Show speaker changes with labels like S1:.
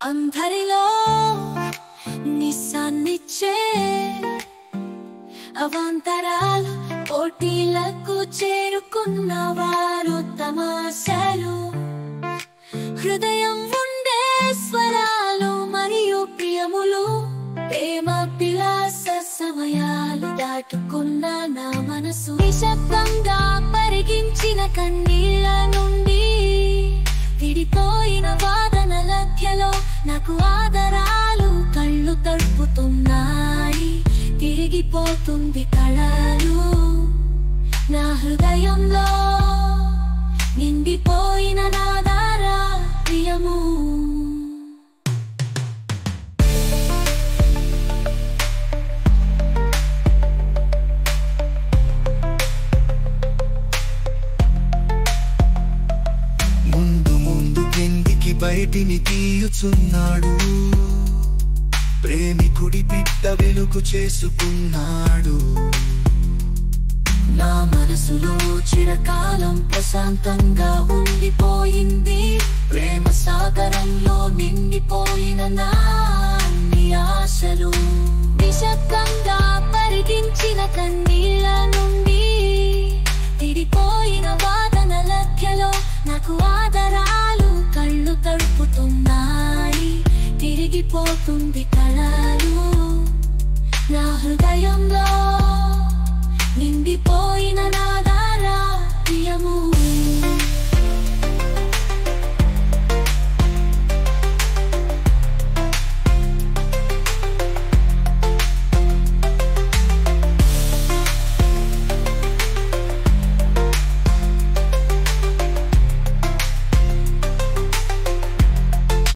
S1: అందరిలో నిశాన్నిచ్చే అవాంతరాలు పోటీలకు చేరుకున్న వారు తమాశాలు హృదయం ఉండే స్వరాలు మరియు ప్రియములు ప్రేమ పిలాస సమయాలు దాటుకున్న నా మనసు నిశ్శబ్దంగా పరిగించిన కన్నీళ్ళ నుండి విడిపోయిన వాదన లధ్యలో నాకు ఆదరాలు కళ్ళు తడుపుతున్నాయి తిరిగిపోతుంది కళలు నా హృదయంలో నిండిపోయిన నాదారా ప్రియము
S2: ముందు ముందు కిందికి బయటిని తీయుచున్నాడు ప్రేమికుడి బిడ్డ వెలుగు చేసుకున్నాడు
S1: నా మనసులో చిరకాలం ప్రశాంతంగా ఉండిపోయింది ప్రేమ సాగరంలో నిండిపోయిన నా అన్ని ఆశలు నిశ్శబ్దంగా పరిగించిన కన్నీళ్ళ నుండి తిడిపోయిన వాదన లధ్యలో నాకు ఆదరాలు కళ్ళు తడుపుతున్నాయి తిరిగిపోతుంది కళలు నా హృదయంలో నిండిపోయిన నాదారా ప్రియము